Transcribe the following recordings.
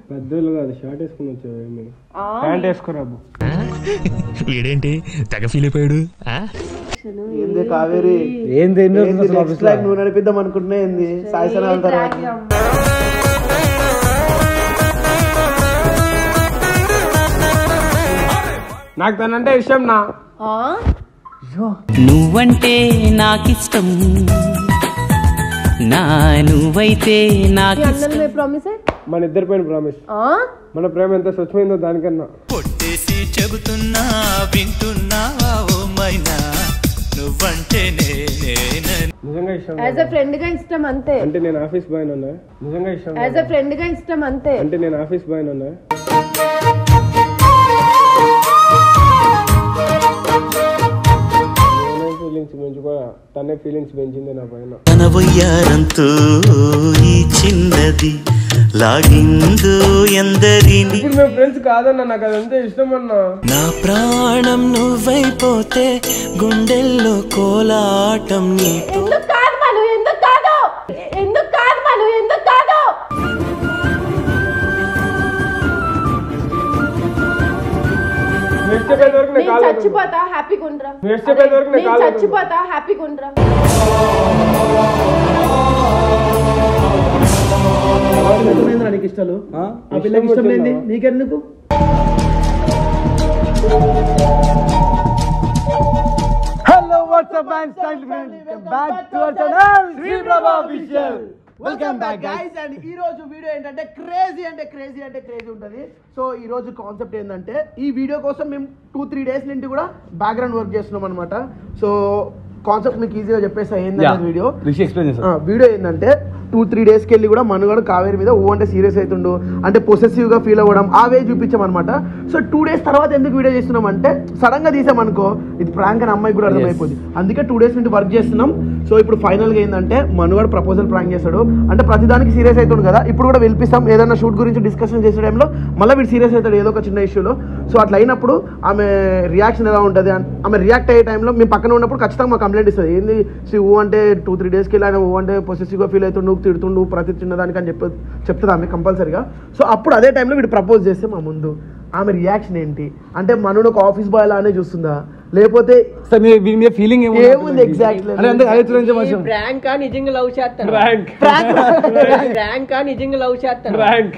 పెద్దోళ్ళు కాదు షార్ట్ వేసుకుని వచ్చావు ఏమి ఆ, ప్యాంట్ వేసుకోరాబు వీడేంటి తెగ ఫీల్ అయిపోయాడు ఆ? ఏంది కావేరి ఏంది ఏం జరుగుతుంది ఏంది అసలు నెక్స్ట్ ఆఫీస్లో? లైక్ నువ్వు నడిపిద్దాం అనుకుంటున్నా ఏంది సాయిసనాల తర్వాత ట్రాక్ అమ్మ. నాకు తనంటే ఇష్టం నా ఆ? నువ్వంటే నాకిష్టం నా నువ్వైతే మీ నాకు అన్నలు మీ ప్రామిస్ మన ఇద్దరి పైన ప్రామిస్ ఆ మన ప్రేమ ఎంత స్వచ్ఛమైందో దానికన్నా పొట్టేసి చెబుతున్నా వింటున్నావా ఓ మైనా నువ్వంటే నేనే నిజంగా ఇష్టం యాజ్ అ ఫ్రెండ్ గా ఇష్టం అంతే అంటే నేను ఆఫీస్ బాయ్ ఉన్నా నిజంగా ఇష్టం యాజ్ అ ఫ్రెండ్ గా ఇష్టం అంతే అంటే నేను ఆఫీస్ బాయ్ ఉన్నా ఫీలింగ్స్ పెంచుకోరా తనే ఫీలింగ్స్ పెంచింది నా పైన కనవయ్యారంతో ఈ చిన్నది లాగిందో ఎందరిని ఇప్పుడు మేము ఫ్రెండ్స్ కాదన్నా నాకు అదంతా ఇష్టం అన్నా నా ప్రాణం నువ్వైపోతే గుండెల్లో కోలాటం నీతో ఎందుకు కాదు మను ఎందుకు కాదు ఎ- ఎందుకు కాదు మను ఎందుకు కాదు నువ్వు ఇష్టపడే వరకు నేను నేను కాలేదు చచ్చిపోతా హ్యాపీగా ఉండరా నువ్వు ఇష్టపడే వరకు నేను నేను కాలేదు. చచ్చిపోతా హ్యాపీగా ఉండరా ఇష్టమైందిరా నీకు ఇష్టాలు ఆ? ఆ పిల్లకి ఇష్టం లేని వచ్చిందా? నీకెందుకు hello WhatsApp and style friends back to our channel Shri Prabha official welcome back guys and ఈ రోజు వీడియో ఏంటంటే క్రేజీ అంటే క్రేజీ అంటే క్రేజీ ఉంటుంది సో ఈ రోజు కాన్సెప్ట్ ఏంటంటే ఈ వీడియో కోసం మేము టూ త్రీ డేస్ నుండి కూడా బ్యాక్గ్రౌండ్ వర్క్ చేస్తున్నాం అనమాట సో కాన్సెప్ట్ మీకు ఈజీగా చెప్పేస్తా ఏంటంటే వీడియో రిషి ఎక్స్ప్లెయిన్ చేస్తా వీడియో ఏంటంటే టూ త్రీ డేస్కి వెళ్ళి కూడా మనుగడ కావేరి మీద ఓ అంటే సీరియస్ అవుతుండు అంటే పొసెసివ్ గా ఫీల్ అవ్వడం ఆ వే చూపించామన్నమాట సో టూ డేస్ తర్వాత ఎందుకు వీడియో చేస్తున్నాం అంటే సడన్ గా తీసామనుకో ఇది ప్రాంక్ అని అమ్మాయి కూడా అర్థమైపోయింది అందుకే టూ డేస్ నుండి వర్క్ చేస్తున్నాం సో ఇప్పుడు ఫైనల్ గా ఏంటంటే మనుగడ ప్రపోజల్ ప్రాంక్ చేస్తాడు అంటే ప్రతిదానికి సీరియస్ అవుతుంది కదా ఇప్పుడు కూడా పిలిపిస్తాం ఏదైనా షూట్ గురించి డిస్కషన్ చేసే టైంలో మళ్ళీ వీడు సీరియస్ అవుతాడు ఏదో ఒక చిన్న ఇష్యూలో సో అట్లా అయినప్పుడు ఆమె రియాక్షన్ ఎలా ఉంటుంది అన్- ఆమె రియాక్ట్ అయ్యే టైంలో మేము పక్కన ఉన్నప్పుడు ఖచ్చితంగా మాకు కంప్లైంట్ ఇస్తుంది ఏంది సి ఊ అంటే టూ త్రీ డేస్కి వెళ్ళి ఆయన ఊ అంటే పొసెసివ్గా ఫీల్ అవుతుండు నువ్వు తిడుతుండు ప్రతి చిన్నదానికి అని చెప్పి చెప్తుంది ఆమె కంపల్సరీగా సో అప్పుడు అదే టైంలో వీడు ప్రపోజ్ చేస్తే మా ముందు ఆమె రియాక్షన్ ఏంటి అంటే మనోడు ఒక ఆఫీస్ బాయ్ లానే చూస్తుందా లేకపోతే సార్ మీ వీరి మీద ఫీలింగ్ ఏముంది exactly? అరే అంతే అదే చూడండి మంచి ప్రాంక్ నిజంగా లవ్ చేస్తాను ర్యాంక్ ప్రాంక్ నిజంగా లవ్ చేస్తాను ర్యాంక్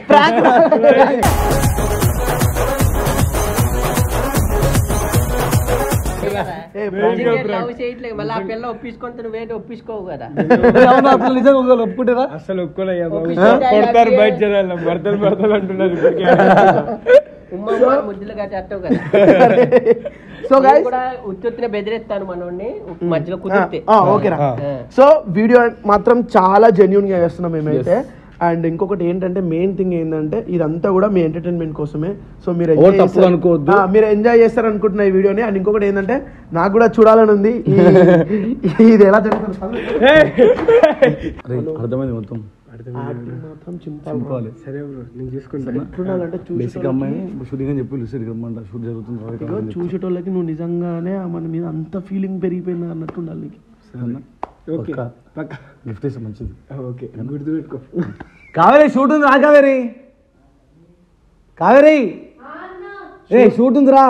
ఏ, లవ్ చేయట్లేదు మళ్ళీ ఆ పిల్ల ఒప్పించుకుంటే నువ్వేంటి ఒప్పించుకోవు కదా అవును అసలు నిజంగా ఒకవేళ ఒప్పుకుంటారా అసలు ఒప్పుకోలయ్యా బాబు ఒప్పుకుంటే కొడతారు హ్యాపీ. బయట జనాలు భర్తలు భర్తలు అంటున్నారు ఇప్పటికే. ఉమ్మ ముద్దులుగా చేస్తావు కదా సో నేను గైస్ కూడా ఉత్తుత్తిన బెదిరిస్తాను మనోడిని మధ్యలో కుదిరితే ఓకేరా ఆ. సో వీడియో మాత్రం చాలా జెన్యున్ గా చేస్తున్నాం మేమైతే అండ్ ఇంకొకటి ఏంటంటే మెయిన్ థింగ్ ఏంటంటే ఇదంతా కూడా మీ ఎంటర్టైన్మెంట్ కోసమే సో మీరు ఎవరు enjoy తప్పుగా చేస్తారు- అనుకోవద్దు. ఆ, మీరు ఎంజాయ్ చేస్తారు అనుకుంటున్న ఈ వీడియోని అండ్ ఇంకొకటి ఏంటంటే నాకు కూడా చూడాలని ఉంది ఈ- ఇది ఎలా జరుగుతుంది అరే అర్థమైంది మొత్తం Acting మాత్రం చింపాలి చింపాలి సరే బ్రో నేను చూసుకుంటాను ఎట్లుండాలంటే బేసిక్ చూసేటోళ్ళకి అమ్మాయిని షూటింగ్ అని చెప్పి లుసీ రమ్మంట షూట్ జరుగుతుంది కాబట్టి ఇదిగో చూసేటోళ్ళకి నువ్వు నిజంగానే మన మీద అంత ఫీలింగ్ పెరిగిపోయింది అన్నట్టు ఉండాలి నీకు. ఓకే పక్కా. పక్క గిఫ్ట్ ఇస్తే మంచిది ఓకే గుర్తుపెట్టుకో కావేరి షూట్ ఉంది రా కావేరి కావేరి ఏ షూట్ ఉందిరా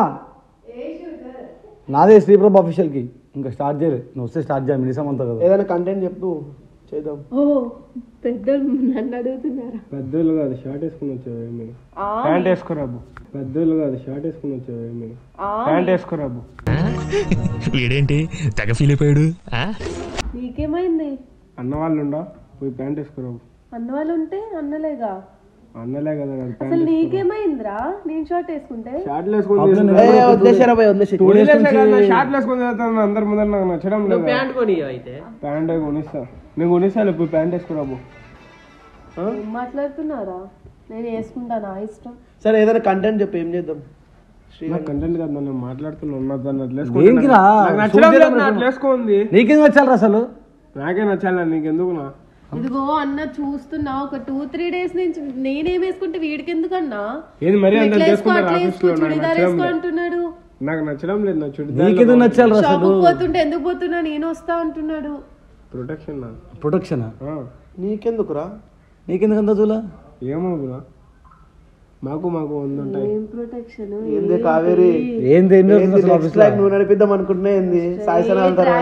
నాదే శ్రీప్రభ ఆఫీషియల్ కి ఇంకా స్టార్ట్ చేయలేదు నువ్వు వస్తే స్టార్ట్ చేయాలి మినిసం అంతా కదా ఏదైనా కంటెంట్ చెప్పు చేద్దాం ఓ పెద్దలు నన్ను అడుగుతున్నారా పెద్దోళ్ళు కాదు షార్ట్ వేసుకుని వచ్చావు ఏమి ఆ, ప్యాంట్ వేసుకోరాబు పెద్దోళ్ళు కాదు షార్ట్ వేసుకుని వచ్చావు ఏమి ఆ, ప్యాంట్ వేసుకోరాబు వీడేంటి తెగ ఫీల్ అయిపోయాడు ఆ? నీకేమైంది అన్న వాళ్ళు ఉండా పోయి ప్యాంట్ వేసుకోరాబు అన్న వాళ్ళు ఉంటే అన్నలేగా అన్నలే కదా కాదు అసలు ప్యాంట్ నీకేమైందిరా నేను షార్ట్ వేసుకుంటే షార్ట్లు వేసుకొని ఏ, వదిలేసారా భయ్ వదిలేసి షార్ట్లు వేసుకొని తిరుగుతాను అందరి ముందర నాకు నచ్చడం లేదు ప్యాంట్ కొని అయితే ప్యాంట్ కొనిస్తా నేను కొనిస్తాను ఇప్పుడు ప్యాంట్ వేసుకోరాబు ఏం మాట్లాడుతున్నారా నేను వేసుకుంటా నా ఇష్టం సరే ఏదైనా కంటెంట్ చెప్పు ఏం చేద్దాం నాకు కంటెంట్ కాదు నేను మాట్లాడుతున్నా ఉన్నా దాన్ని అట్లా దేనికి రా? నాకు నచ్చడం లేదు నా అట్లా వేసుకోంది నీకేం వచ్చారు అసలు నాకే నచ్చాలి నీకెందుకు నా ఇదిగో అన్న చూస్తున్నా ఒక టూ త్రీ డేస్ నుంచి నేనేం వేసుకుంటే వీడికి ఎందుకన్నా ఏది మరీ నువ్వు అంత ఇట్లా వేసుకో చేసుకున్నారు అట్లా ఆఫీస్ వేసుకో లో నాకు చుడిదార్ నచ్చడం వేసుకో లేదు అంటున్నాడు నాకు నచ్చడం లేదు నా చుడిదార్ నీకెందుకు నచ్చారు రా అసలు షాపుకి పోతుంటే ఎందుకు పోతున్నా నేను వస్తా అంటున్నాడు ప్రొటెక్షన్ నా ప్రొటెక్షన్ నీకెందుకురా నీకెందుకు అంత చూలా ఏమో బ్రో మాకు మాకు వంద ఉంటాయి ఏం ప్రొటెక్షన్ ఏంది కావేరి ఏంది ఏం ఏంది చేస్తుంది నెక్స్ట్ లైక్ నువ్వు నడిపిద్దాం అనుకుంటున్నా ఏంది సాయిసన వెళ్తారా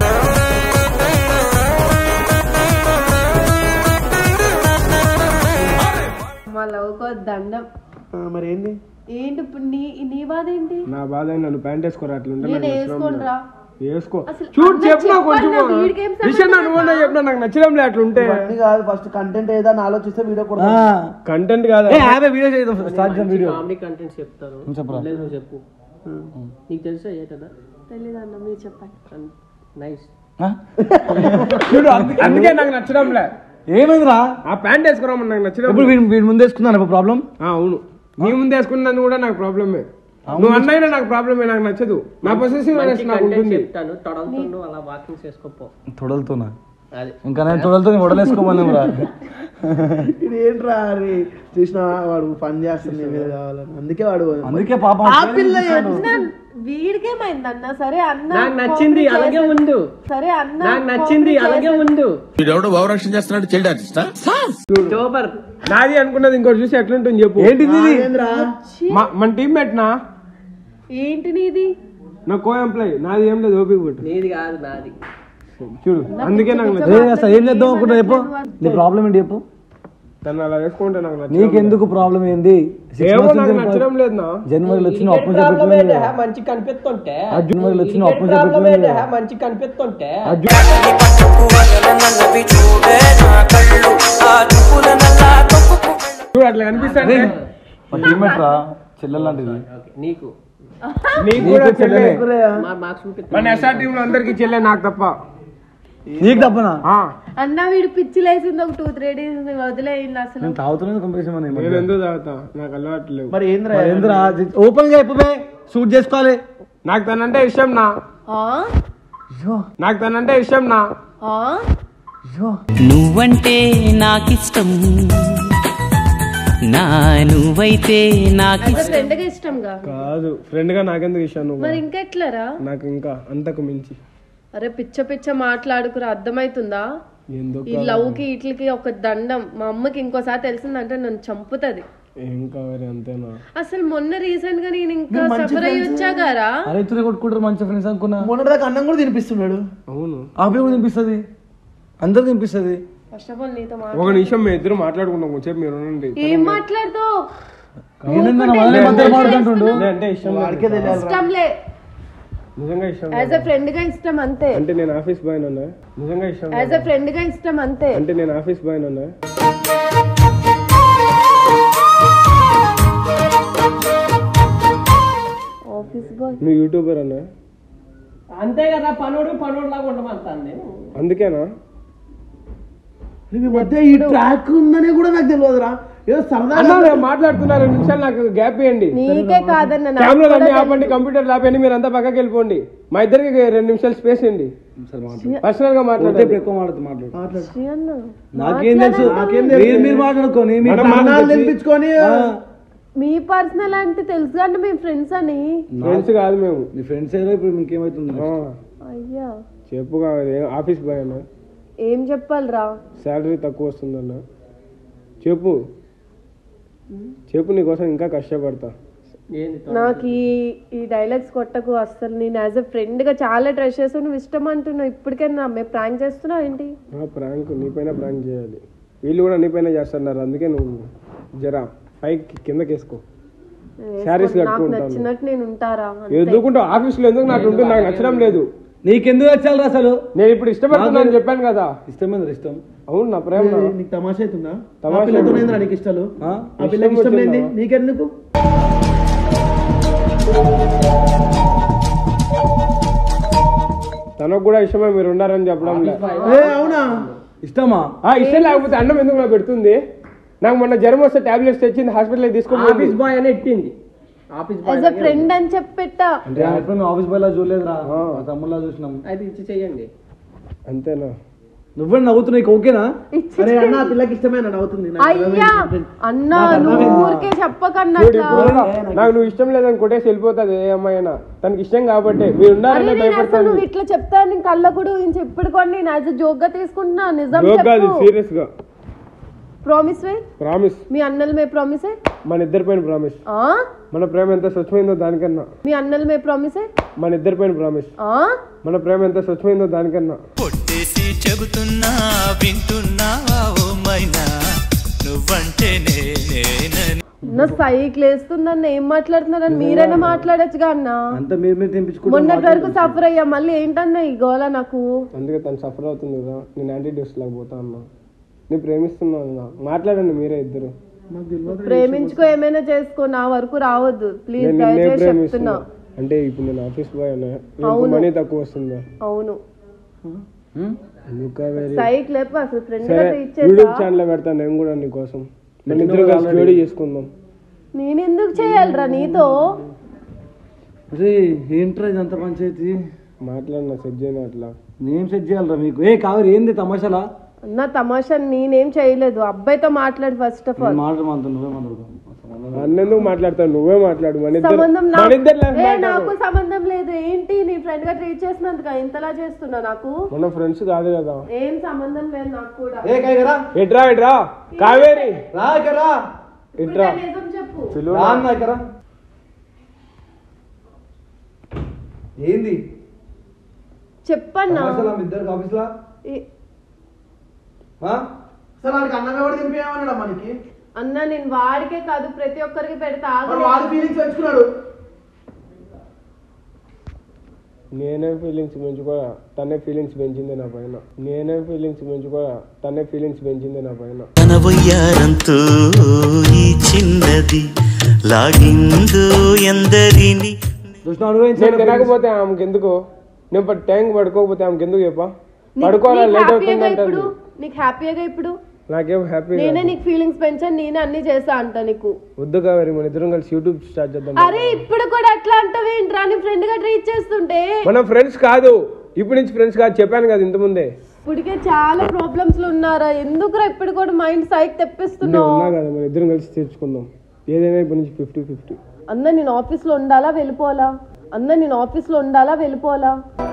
మా లవ్కో దండం మరి ఏంది ఏంటి ఇప్పుడు నీ నీ బాధ ఏంటి నా బాధ ఏంది, నన్ను ప్యాంట్ వేసుకోరా అట్లుంటే నేను నాకు నచ్చడం వేసుకోను లేదు. రా వేసుకో అసలు చూడు అన్న చెప్పు నాకు కొంచెం చెప్పన్నా, వీడికేం సంబంధం విషయం అనుకున్నా చెప్పినా నాకు నచ్చడం లేదు అట్లుంటే ఇవన్నీ కాదు ఫస్ట్ కంటెంట్ ఏదని ఆలోచిస్తే వీడియో కూడా కంటెంట్ కాదు ఏ ఆపే వీడియో చేద్దాం స్టార్ట్ చేద్దాం వీడియో కామెడీ కంటెంట్స్ చెప్తారు చెప్పరా. లేదు నువ్వు చెప్పు నీకు తెలుసా ఏటదా తెలీదు అన్న మీరు చెప్పండి నైస్ చూడు అందు- అందుకే నాకు నచ్చడం లే ఏమైందిరా ఆ ప్యాంట్ వేసుకోవడం నాకు నచ్చడం ఇప్పుడు వీడి వీడి ముందు వేసుకున్నాను ప్రాబ్లం ఆ, అవును నీ ముందు వేసుకున్నందుకు కూడా నాకు ప్రాబ్లమే నువ్వు అన్నైనా నాకు ప్రాబ్లమే నాకు నచ్చదు నా పొసెసివ్ మంచి నాకు కంటెంట్ ఉంటుంది చెప్తాను తొడలతో అలా వాకింగ్ చేసుకోపో తొడలతోనా అది ఇంకా నేను తొడలతో వడలేసుకోమన్నాం రా ఇది ఏంట్రా అరే చూసిన వాడు పని చేస్తుంది నీ మీద కావాలని అందుకే వాడు అందుకే పాపం ఆ పిల్ల వీడికేమైంది అన్న సరే అన్న నాకు నచ్చింది కోపం అలాగే చేస్తా- ఉండు సరే అన్న నాకు నచ్చింది కోపం అలాగే చేస్తా- ఉండు వీడెవడో భావరక్షణ చేస్తున్నాడు చైల్డ్ ఆర్టిస్టా సూపర్ నాది అనుకున్నది ఇంకోటి చూసి ఎట్లుంటుంది చెప్పు ఏంటిది ఇది? ఏంద్రా మా- మన టీమ్మేట్ నా ఏంటి నీది నా కో ఎంప్లాయ్ నాది ఏం లేదు ఓపిక పెట్టు నీది కాదు నాది చూడు అందుకే నాకు ఏ, నచ్చదు అసలు ఏం చేద్దాం అనుకుంటా చెప్పు నీ ప్రాబ్లం ఏంటి చెప్పు తను అలా వేసుకుంటే నాకు నచ్చదు నీకెందుకు ప్రాబ్లం ఏంది Six ఏమో months నాకు నుంచి నచ్చడం లేదు నా జనవరిలో వచ్చిన అప్పు ప్రాబ్లం చెప్పట్లేదు ఏంటి మంచి కనిపిస్తుంటే ఆ జనవరిలో వచ్చిన అప్పు ప్రాబ్లం ఏంటి చెప్పట్లేదు మంచి కనిపిస్తుంటే చూడు అట్లా కనిపిస్తానే టీమేట్ రా చెల్లెలు లాంటిది ఓకే, నీకు నీకు కూడా చెల్లె మా మాకు చూపిస్తా మన ఎస్ఆర్ టీమ్ లో అందరికి చెల్లె నాకు తప్ప నీకు తప్పనా ఆ, అన్న వీడు పిచ్చి లేసింది ఒక టూ త్రీ డేస్ వదిలేయండి అసలు నేను తాగుతున్నాను కంపెనీ నేను ఎందుకు తాగుతా నాకు అలవాటు లేవు మరి ఏంద్రా ఎందురా ఓపెన్ గా చెప్పే షూట్ చేసుకోవాలి నాకు తనంటే ఇష్టం నా ఆ? నాకు తనంటే ఇష్టం నా ఆ? నువ్వంటే నాకిష్టం నా నువ్వైతే నాకు అసలు ఫ్రెండ్ గా ఇష్టంగా కాదు ఫ్రెండ్ గా నాకెందుకు ఇష్టం నువ్వు మరి ఇంకెట్లరా నాకు ఇంకా అంతకు మించి అరే పిచ్చ పిచ్చ మాట్లాడుకురా అర్థమైతుందా ఎందుకు ఈ లవ్ కి ఇట్లకి ఒక దండం మా అమ్మకి ఇంకోసారి తెలిసిందంటే నన్ను చంపుతది ఏం కావాలి అంతేనా అసలు మొన్న రీసెంట్ గా నేను ఇంకా సఫర్ అయ్యి వచ్చాగారా అరే ఇద్దరు కొట్టుకుంటారు మంచి ఫ్రెండ్స్ అనుకున్నా మొన్నటిదాకా అన్నం కూడా తినిపిస్తున్నాడు అవును అవి కూడా తినిపిస్తుంది అందరు తినిపిస్తుంది ఫస్ట్ ఆఫ్ ఆల్ నీతో మా ఒక నిమిషం మీ ఇద్దరు మాట్లాడుకుంటాం కొంచెం మీరు ఉండండి ఏం మాట్లాడుతావు ఏంటన్నా మనల్ని మధ్యలో మాట్లాడుతుండు లే అంటే ఇష్టం లేదు. వాడికే తెలియాలి ఇష్టంలే నిజంగా ఇష్టం యాజ్ లేదు. అ ఫ్రెండ్ గా ఇష్టం అంతే అంటే నేను ఆఫీస్ బాయ్ అన్నా నిజంగా ఇష్టం యాజ్ లేదు. అ ఫ్రెండ్ గా ఇష్టం అంతే అంటే నేను ఆఫీస్ బాయ్ అన్నా ఆఫీస్ బాయ్ నువ్వు యూట్యూబర్ అన్నా అంతే కదా పనుడు పనుడు లాగా ఉండమంటాను నేను అందుకేనా ఈ మధ్య ఈ ట్రాక్ ఉందనే కూడా నాకు తెలియదురా ఏదో సరదా అన్నా నేను మాట్లాడుతున్నా రెండు నిమిషాలు నాకు గ్యాప్ ఇవ్వండి నీకే కాదన్న నాకు కెమెరాలు కూడా అన్ని ఆపండి కంప్యూటర్ ఆపండి మీరు అంతా పక్కకి వెళ్ళిపోండి మా ఇద్దరికి రెండు నిమిషాలు స్పేస్ ఇవ్వండి పర్సనల్ గా మాట్లాడండి ఎక్కువ మాట్లాడుతూ మాట్లాడు శ్రీ అన్న నాకేం తెలుసు నాకేం మీరు మీరు మాట్లాడుకోని మీ అన్నాలు తినిపించుకొని మీ పర్సనల్ అంటే తెలుసు కానీ మీ ఫ్రెండ్స్ అని ఫ్రెండ్స్ కాదు మేము మీ ఫ్రెండ్స్ ఏదో ఇప్పుడు ఇంకేమైతుంది ఆ, అయ్యా చెప్పు కావాలి ఆఫీస్ బాయ్ అన్నా ఏం చెప్పాలిరా శాలరీ తక్కువ వస్తుందన్న చెప్పు చెప్పు నీకోసం ఇంకా కష్టపడతా ఏంది నాకు ఈ ఈ డైలాగ్స్ కొట్టకు అస్సలు నేను యాజ్ అ ఫ్రెండ్ గా చాలా ట్రస్ట్ చేస్తాను నువ్వు ఇష్టం అంటున్నావు ఇప్పటికైనా మేము ప్రాంక్ చేస్తున్నావు ఏంటి ప్రాంక్ నీపైన ప్రాంక్ చేయాలి వీళ్ళు కూడా నీపైన చేస్తున్నారు అందుకే నువ్వు జరా పైకి కిందకి వేసుకో నేను Sarees వేసుకోను. నాకు కట్టుకుంటాను. నచ్చినట్టు నేను ఉంటారా అంతే. ఎందుకుంటావు ఆఫీస్లో ఎందుకు నాకు ఉంటుంది నాకు నచ్చడం లేదు నీకెందుకు వచ్చారు అసలు నేను ఇప్పుడు ఇష్టపడుతున్నాను చెప్పాను కదా ఇష్టమైంది ఇష్టం అవును నా ప్రేమ నా. నీకు తమాషా అవుతుందా తమాషా ఆ పిల్లతో ఏందిరా నీకు ఇష్టాలు ఆ? ఆ పిల్లకి ఇష్టం ఇష్టం లేని వచ్చిందా? నీకెందుకు తనకు కూడా ఇష్టమే మీరు ఉండారని చెప్పడం లే. ఏ అవునా ఇష్టమా ఆ ఇష్టం లేకపోతే అన్నం ఎందుకు నాకు పెడుతుంది నాకు మొన్న జ్వరం వస్తే టాబ్లెట్స్ తెచ్చింది హాస్పిటల్ తీసుకొని ఆఫీస్ బాయ్ అని ఎట్టింది office boy as a friend అని చెప్పెట్టా అంటే ఎప్పుడు మేము ఆఫీస్ బాయ్ లా చూడలేదురా మా తమ్ముళ్ళ చూసినాం అది ఇచ్చి చెయ్యండి అంతేనా నువ్వే నవ్వుతున్నావు నీకు ఓకేనా అరే అన్న ఆ పిల్లకి ఇష్టమైన అవుతుంది నాకు అయ్యా అన్నా నువ్వు ఊరికే చెప్పకన్నా చూడు అట్లా. ఇప్పుడు కూడా నాకు నువ్వు ఇష్టం లేదని కొట్టేసి వెళ్ళిపోతుంది ఏ అమ్మాయి అయినా తనకి ఇష్టం కాబట్టి మీరు అరే ఉన్నారని నేను అసలు భయపడతాను నువ్వు ఇట్లా చెప్తా నీ కళ్ళ కూడా ఊహించి ఇప్పుడు కొన్ని నేను యాజ్ జోక్ గా తీసుకుంటున్నా నిజం జోక్ కాదు చెప్పు సీరియస్ గా ప్రామిస్ వే ప్రామిస్ మీ అన్నల మే ప్రామిస్ మన ఇద్దరి పైన ప్రామిస్ మన ప్రేమ ఎంత స్వచ్ఛమైందో దానికన్నా మీ అన్నల మే ప్రామిస్ మన ఇద్దరి పైన ప్రామిస్ మన ప్రేమ ఎంత స్వచ్ఛమైందో దానికన్నా కొట్టేసి చెబుతున్నా వింటున్నావా ఓ మైనా నువ్వంటే నేనేనని నా సైకిల్ వేస్తుందన్న ఏం మాట్లాడుతున్నారని మీరైనా మాట్లాడొచ్చుగా అన్న అంత మీరు మీరు తెంపించుకుంటే మొన్నటి వరకు సఫర్ అయ్యా మళ్ళీ ఏంటన్నా ఈ గోల నాకు అందుకే తను సఫర్ అవుతుంది కదా నేను యాంటీ డోస్ లాగా పోతా అన్నా నేను ప్రేమిస్తున్నాను అన్నా మాట్లాడండి మీరే ఇద్దరు ప్రేమించుకో ఏమైనా చేసుకో నా వరకు రావద్దు ప్లీజ్ నేను నిన్నే దయచేసి చెప్తున్నా ప్రేమిస్తున్నా అంటే ఇప్పుడు నేను ఆఫీస్ బాయ్ అన్నా అవును. మనీ తక్కువ వస్తుందా అవును ఇంకా వేరే సైకిల్ లేపు అసలు ఫ్రెండ్ సరే గా ట్రీట్ యూట్యూబ్ చేసా ఛానల్ పెడతాను నేను కూడా నీకోసం మన ఇద్దరు కలిసి జోడీ చేసుకుందాం నేను ఎందుకు చేయాలిరా నీతో అరే ఏంట్రా ఇదంతా పంచాయతీ మాట్లాడిన సెట్ చేయను అట్లా నేను సెట్ చేయాలరా మీకు ఏ కావేరి ఏంది తమాషాలా అన్న తమాషా నేనేం చేయలేదు అబ్బాయితో మాట్లాడు ఫస్ట్ ఆఫ్ ఆల్ మాట మాత్రం నువ్వే మాట్లాడుకో అన్నెందుకు మాట్లాడతావు నువ్వే మాట్లాడు మన ఇద్దరు సంబంధం మన నాకు ఇద్దరు life ఏ, matter. నాకు సంబంధం లేదు ఏంటి నీ ఫ్రెండ్ గా ట్రీట్ చేసినందుకు ఇంతలా చేస్తున్నా నాకు మన ఫ్రెండ్స్ కాదు కదా ఏం సంబంధం లేదు నాకు కూడా ఏ కాయగరా ఎట్రా ఎట్రా కావేరి రా ఇక్కరా ఎట్రా ఇప్పుడు నిజం చెప్పు పిలువు రా అన్న ఇక్కరా ఏంది చెప్పన్నా తమాషాలా మీ ఇద్దరికి ఆఫీస్లా ఈ- ఆ? సార్ వాడికి అన్నం ఎవరు తినిపించమన్నాడు మనకి అన్న నేను వాడికే కాదు ప్రతి ఒక్కరికి పెడతా ఆగు. మరి వాడి ఫీలింగ్స్ పెంచుకున్నాడు నేనే ఫీలింగ్స్ పెంచుకోరా తనే ఫీలింగ్స్ పెంచింది నా పైన నేనే ఫీలింగ్స్ పెంచుకోరా తనే ఫీలింగ్స్ పెంచింది నా పైన తన వయ్యారంతో ఈ చిన్నది లాగిందో ఎందరిని చూసినా అనుభవించాడు నేను తినకపోతే ఆమెకి ఎందుకు నేను ప- ట్యాంక్ పడుకోకపోతే ఆమెకి ఎందుకు చెప్పా నీకు- పడుకోవాలా నీకు లేట్ హ్యాపీగా అవుతుంది ఇప్పుడు అంటుంది నీకు హ్యాపీగా ఇప్పుడు నాకేం హ్యాపీ నేనే నీకు ఫీలింగ్స్ పెంచాను నేనే అన్ని చేసా అంట నీకు వద్దు కావేరి మన ఇద్దరం కలిసి యూట్యూబ్ స్టార్ట్ చేద్దాం అరే ఇప్పుడు కూడా అట్లా అంటావేంట్రా నీ ఫ్రెండ్ గా ట్రీట్ చేస్తుంటే మన ఫ్రెండ్స్ కాదు ఇప్పుడు నుంచి ఫ్రెండ్స్ కాదు చెప్పాను కదా ఇంత ముందే ఇప్పటికే చాలా ప్రాబ్లమ్స్ లో ఉన్నారా ఎందుకురా ఇప్పుడు కూడా మైండ్ సైక్ నేను తెప్పిస్తున్నావు ఉన్నా కదా మన ఇద్దరం కలిసి తీర్చుకుందాం ఏదైనా ఇప్పటి నుంచి ఫిఫ్టీ ఫిఫ్టీ అన్న నేను ఆఫీస్ లో ఉండాలా వెళ్ళిపోవాలా అన్న నేను ఆఫీస్ లో ఉండాలా వెళ్ళిపోవాలా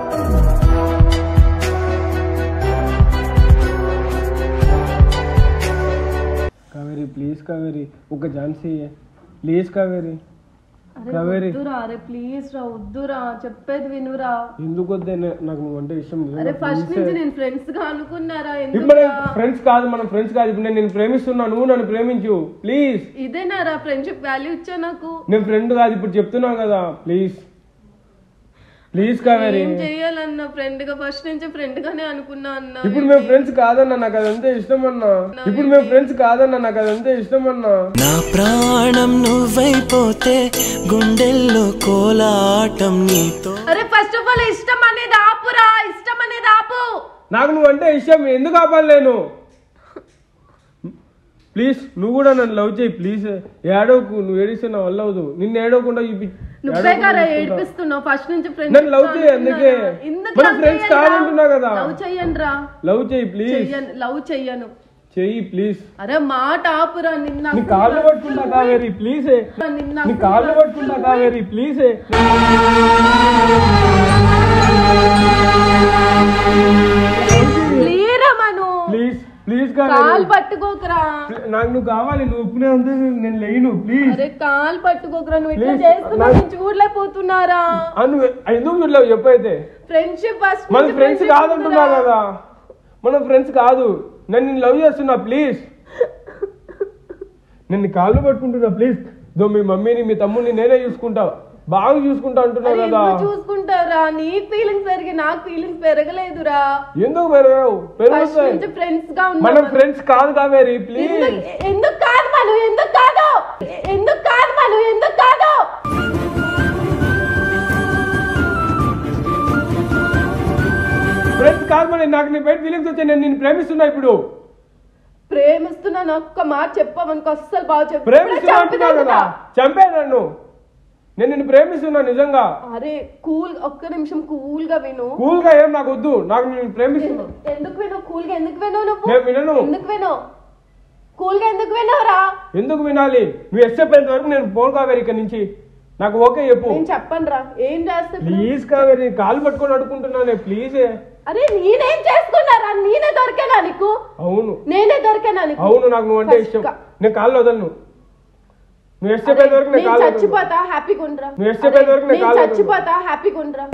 కావేరి ప్లీజ్ కావేరి ఒక ఛాన్స్ ప్లీజ్ కావేరి కావేరి వద్దురా అరే ప్లీజ్ రా వద్దురా చెప్పేది వినురా ఎందుకు వద్దే నాకు నువ్వు అంటే ఇష్టం నిజంగా అరే ఫస్ట్ please. నుంచి నేను ఫ్రెండ్స్ గా అనుకున్నారా ఇప్పుడు ఎందుకురా? ఫ్రెండ్స్ కాదు మనం ఫ్రెండ్స్ కాదు ఇప్పుడు నేను నిన్ను ప్రేమిస్తున్నా నువ్వు నన్ను ప్రేమించు ప్లీజ్ ఇదేనారా ఫ్రెండ్షిప్ వాల్యూ ఇచ్చా నాకు నేను ఫ్రెండ్ కాదు ఇప్పుడు చెప్తున్నావు కదా ప్లీజ్ ప్లీజ్ కావేరి ఏం చెయ్యాలన్న ఫ్రెండ్ గా ఫస్ట్ నుంచి ఫ్రెండ్ గానే అనుకున్నా అన్న ఇప్పుడు మేము ఫ్రెండ్స్ కాదన్నా నాకు అదంతే ఇష్టం అన్నా ఇప్పుడు మేము ఫ్రెండ్స్ కాదన్నా నాకు అదంతే ఇష్టం అన్నా నా ప్రాణం నువ్వైపోతే గుండెల్లో కోలాటం నీతో అరే ఫస్ట్ ఆఫ్ ఆల్ ఇష్టం అనేది ఆపురా ఇష్టం అనేది ఆపు నాకు నువ్వు అంటే ఇష్టం ఎందుకు ఆపాలి నేను ప్లీజ్ నువ్వు కూడా నన్ను లవ్ చేయి ప్లీజ్ ఏడవకు నువ్వు ఏడిస్తే నా వల్ల అవదు నిన్ను ఏడవకుండా చూపి నువ్వే కదా ఏడిపిస్తున్నావు ఫస్ట్ నుంచి ఫ్రెండ్ నన్ను లవ్ చేయి అందుకే మనం ఫ్రెండ్స్ కాదంటున్నా కదా లవ్ చెయ్యను రా లవ్ చేయి ప్లీజ్ చెయ్యను లవ్ చెయ్యను చెయ్యి ప్లీజ్ అరే మాట ఆపురా నిన్న నీ కాళ్ళు పట్టుకుంటా కావేరి ప్లీజ్ నిన్న నీ కాళ్ళు పట్టుకుంటా కావేరి ప్లీజ్ లేరా Manu please please call Kaveri పట్టుకోకరా నాకు నువ్వు కావాలి నువ్వు ఒప్పుకునే అంతే నేను లేను ప్లీజ్ అరే కాల్ పట్టుకోకరా నువ్వు ఇట్లా Please, చేస్తున్నావు నాకు- నేను చూడలేకపోతున్నారా నువ్వు ఎందుకు చూడలేవు చెప్పైతే ఫ్రెండ్షిప్ ఫస్ట్ మన ఫ్రెండ్స్ కాదంటున్నా కదా మన ఫ్రెండ్స్ కాదు నేను నిన్ను లవ్ చేస్తున్నా ప్లీజ్ నేను నీ కాళ్ళు పట్టుకుంటున్నా ప్లీజ్ దో మీ మమ్మీని మీ తమ్ముడిని నేనే చూసుకుంటా బాగా చూసుకుంటా అంటున్నా అరే కదా ఎందుకు చూసుకుంటారా నీ ఫీలింగ్స్ పెరిగి నాకు ఫీలింగ్స్ పెరగలేదురా ఎందుకు పెరగవు ఫస్ట్ పెరుగుతాయి నుంచి ఫ్రెండ్స్ గా మన ఉన్నాం ఫ్రెండ్స్ కాదు కావేరి ప్లీజ్ ఎందుకు ఎందుకు కాదు మను ఎందుకు కాదు ఎందుకు కాదు మను ఎందుకు కాదు ఫ్రెండ్స్ కాదు మరి నాకు నీ బయట ఫీలింగ్స్ వచ్చాయి నేను నిన్ను ప్రేమిస్తున్నా ఇప్పుడు ప్రేమిస్తున్నాను ఒక్క మాట చెప్పామనుకో అస్సలు బాగా చెప్పు ప్రేమిస్తున్నా అంటున్నా కదా చంపే నన్ను నేను నిన్ను ప్రేమిస్తున్నా నిజంగా అరే కూల్ ఒక్క నిమిషం కూల్ గా విను కూల్ గా ఏం నాకు వద్దు నాకు నేను ప్రేమిస్తున్నా ఎందుకు విను కూల్ గా ఎందుకు వినవు నువ్వు నేను వినను ఎందుకు విను కూల్ గా ఎందుకు వినవురా ఎందుకు వినాలి నువ్వు ఎస్టేప్ అయ్యేంత వరకు నేను పోను కావేరి ఇక్కడ నుంచి నాకు ఓకే చెప్పు నేను చెప్పను రా ఏం చేస్తే ఇప్పుడు? ప్లీజ్ కావేరి కాలు పట్టుకొని అడుకుంటున్నానే ప్లీజే అరే నేనేం చేసుకున్నారా నేనే దొరికానా నీకు అవును నేనే దొరికానా నీకు అవును నాకు నువ్వు అంటే First ఇష్టం గా- నేను కాళ్ళు వదలను నువ్వు ఎస్ట్ అరే, చెప్పేంత వరకు నేను నేను కాళ్ళు వదలను. చచ్చిపోతా హ్యాపీగా ఉండరా నువ్వు ఎస్ట్ చెప్పేంత వరకు నేను నేను కాళ్ళు వదలను. చచ్చిపోతా హ్యాపీగా ఉండరా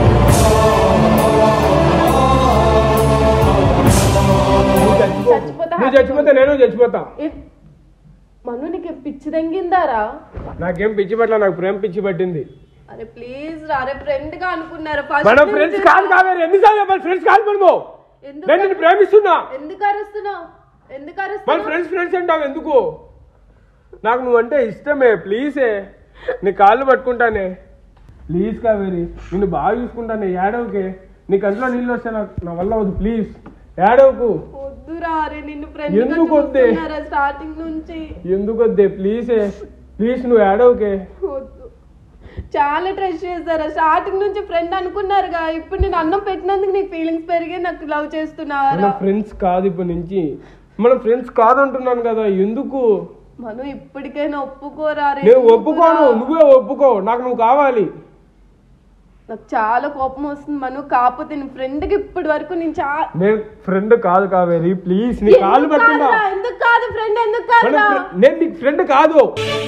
నువ్వు చచ్చిపో. చచ్చిపోతా నువ్వు చచ్చిపోతే నేను చచ్చిపోతా ఏ- మను నీకు పిచ్చి తెంగిందారా నాకేం పిచ్చి పట్ల నాకు ప్రేమ పిచ్చి పట్టింది అరే ప్లీజ్ రా అరే ఫ్రెండ్ గా అనుకున్నారా మన ఫస్ట్ ఫ్రెండ్స్ కాదు కావేరి ఎన్నిసార్లు చెప్పాలి ఫ్రెండ్స్ కాదు మనము ఎందుకు నేను నిన్ను ప్రేమిస్తున్నా ఎందుకు అరుస్తున్నావు ఎందుకు మన అరుస్తున్నావు ఫ్రెండ్స్ ఫ్రెండ్స్ అంటావు ఎందుకు నాకు నువ్వంటే ఇష్టమే ప్లీజే నీ కాళ్ళు పట్టుకుంటానే ప్లీజ్ కావేరి నిన్ను బాగా చూసుకుంటానే ఏడవకే నీ కంట్లో నీళ్ళు వస్తే నాకు నా వల్ల వద్దు ప్లీజ్ ఏడవకు వద్దురా అరే నిన్ను ఫ్రెండ్ ఎందుకు వద్దే? స్టార్టింగ్ నుంచి ఎందుకు వద్దే ప్లీజే ప్లీజ్ నువ్వు ఏడవకే వద్దు చాలా ట్రస్ట్ చేశారా స్టార్టింగ్ నుంచి ఫ్రెండ్ అనుకున్నారుగా ఇప్పుడు నేను అన్నం పెట్టినందుకు నీకు ఫీలింగ్స్ పెరిగి నాకు లవ్ మన చేస్తున్నారా ఫ్రెండ్స్ కాదు ఇప్పటి నుంచి మన ఫ్రెండ్స్ కాదంటున్నాను కదా ఎందుకు మనం ఇప్పటికైనా ఒప్పుకోరా రే నేను ఒప్పుకోను నువ్వే ఒప్పుకో నాకు నువ్వు కావాలి నాకు చాలా కోపం వస్తుంది మను కాకపోతే నేను ఫ్రెండ్ కి ఇప్పటి వరకు నేను చాలా నేను ఫ్రెండ్ కాదు కావేరి ప్లీజ్ నీ కాళ్ళు ఎందుకు పట్టుకుంటా కాదురా? ఎందుకు కాదు ఫ్రెండ్ ఎందుకు మన కాదురా? ఫ్రె- నేను నీకు ఫ్రెండ్ కాదు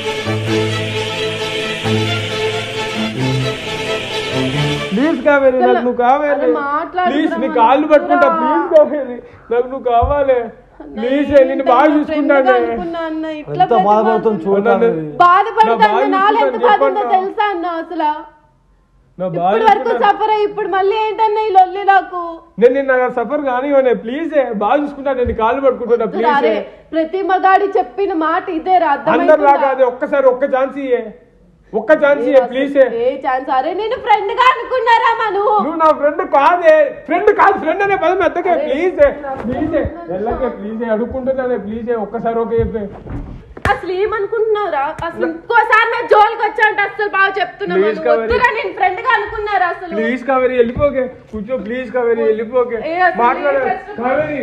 ప్లీజ్ కావేరి నాకు నువ్వు కావాలి అరే మాట్లాడుతున్నా ప్లీజ్ నీ మనం కాళ్ళు పట్టుకుంటా కూడా. ప్లీజ్ కావేరి నాకు నువ్వు కావాలి ప్లీజ్ నిన్ను బాగా నేను friend గా చూసుకుంటాను అనుకున్నా అన్న ఇట్లా ఎంత బాధపడుతుంది చూడు కావేరి. బాధపడతాను నా బాధ నాలో ఎంత చూసుకుంటాను బాధ ఉందో చెప్పన్నా. తెలుసా అన్న అసలు నా బాగా ఇప్పటి వరకు చూసుకుంటాను. సఫర్ అయ్యి ఇప్పుడు మళ్ళీ ఏంటన్నా ఈ లొల్లి నాకు నేను నిన్న సఫర్ కానివ్వనే ప్లీజ్ బాగా చూసుకుంటా నేను కాళ్ళు పట్టుకుంటున్నా ప్లీజ్ అరే ప్రతి మగాడి చెప్పిన మాట ఇదే రా అందరు లాగా అది ఒక్కసారి ఒక్క ఛాన్స్ ఇయ్యే ఒక్క ఛాన్స్ ఇయ్యే ప్లీజ్ ఏ ఛాన్స్ అరే నేను ఫ్రెండ్ గా అనుకున్నారా మను నువ్వు నా ఫ్రెండ్ కాదే ఫ్రెండ్ కాదు ఫ్రెండ్ అనే పదం ఎత్తకే ప్లీజ్ ప్లీజ్ వెళ్ళకే ప్లీజ్ అడుక్కుంటున్నానే ప్లీజ్ ఒక్కసారి ఓకే చెప్పే అసలు ఏమనుకుంటున్నావురా అసలు ఇంకోసారి నా జోలికి వచ్చా అంటే అసలు బాగా చెప్తున్నా Please, మను. కావేరి. వద్దురా నేను ఫ్రెండ్ గా అనుకున్నారా అసలు ప్లీజ్ కావేరి వెళ్ళిపోకే కూర్చో ప్లీజ్ కావేరి వెళ్ళిపోకే ఏ, అసలు మాట్లాడే ఏం కష్టం? కావేరి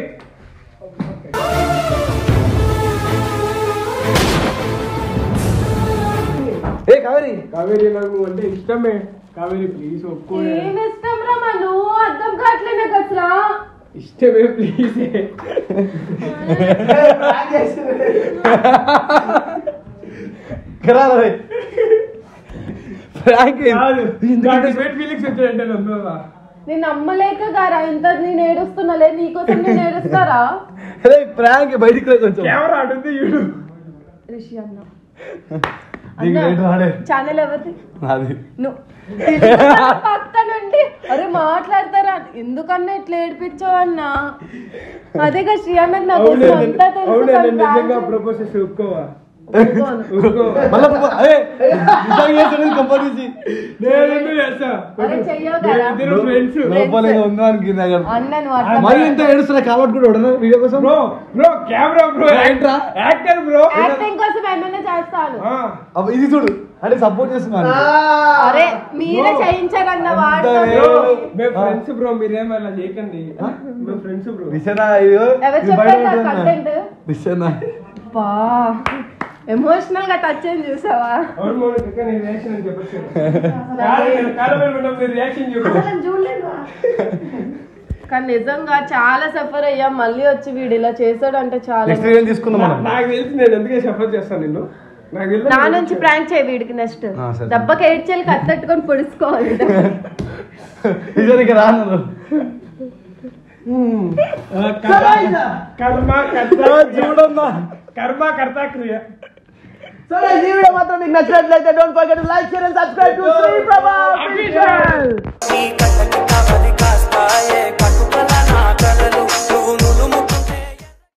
ఏ కావేరి కావేరి నాకు నువ్వు అంటే ఇష్టమే కావేరి ప్లీజ్ ఒప్పుకో ఏం ఇష్టం రా మను అర్థం కావట్లే నాకు అసలు ఇష్టమే ప్లీజ్ కరారా రే. ప్రాంక్ ఏ- కాదు స్వీట్ ఫీలింగ్స్ వచ్చాయంటే నన్ను నేను నమ్మలేక గారా ఎంత నేను ఏడుస్తున్నాలే నీకోసం నేను ఏడుస్తారా రే ప్రాంక్ బయటికి రా కొంచెం కెమెరా అడుగుతుంది చూడు రిషి అన్న నీకు రేటు రాడే ఛానల్ ఎవరిది నాది నువ్వు పక్క నుండి అరే మాట్లాడతారా ఎందుకన్నా ఇట్లా ఏడిపించావు అన్న అదేగా శ్రీ అన్నకు నా అవునే కోసం అంతా తెలుసు అవునే కానీ నేను నిజంగా prank ప్రపోజ్ చేసి ఒప్పుకోవా ఒప్పుకోను. ఒప్పుకో మళ్ళా ప్రపో- అరే నిజంగా చేస్తున్నాడు కంపెనీ నుంచి నేను ఎందుకు చేస్తా అరే చెయ్యవు కదా ఇద్దరు ఫ్రెండ్స్ లోపల ఏదో ఉందో అనుకుంది నాకు. అన్న నువ్వు అట్లా మరి ఇంత ఏడుస్తున్నా కాబట్టి కూడా ఉడను వీడియో కోసం బ్రో బ్రో కెమెరా బ్రో ఏంట్రా? యాక్టర్ బ్రో యాక్టింగ్ కోసం ఏమైనా చేస్తాను అబ్బా, ఇది చూడు అంటే సపోర్ట్ చేస్తున్నాను అరే మీరే చేయించారన్న వాడితో బ్రో. మేము ఫ్రెండ్స్ బ్రో మీరేం అలా చేయకండి మేము ఫ్రెండ్స్ బ్రో విషనా ఇది ఎవరు ఇది బయట చెప్పారు ఉంటుంది కంటెంట్ విషనా బా ఎమోషనల్ గా టచ్ అయింది చూసావా అవును మౌనిక ఇక్కడ నీ రియాక్షన్ అని చెప్పచ్చు కాలం నీ రియాక్షన్ చెప్పు అసలు చూడలేదు కానీ నిజంగా చాలా సఫర్ అయ్యా మళ్ళీ వచ్చి వీడు ఇలా చేశాడు అంటే చాలా నెక్స్ట్ వీడియో తీసుకుందాం మనం నాకు తెలిసి నేను ఎందుకే సఫర్ చేస్తాను నిన్ను నాకు తెలుసు నా నుంచి ప్రాంక్ చేయి వీడికి నెక్స్ట్ ఆ, సరే. దెబ్బకి ఏడ్చేలు కత్తట్టుకొని పొడుచుకోవాలి నిజానికి రాను కర్మ కర్త చూడమ్మా కర్మ కర్త క్రియ సరే ఈ వీడియో మాత్రం మీకు నచ్చినట్లయితే don't forget like share and subscribe to Shri ప్రభా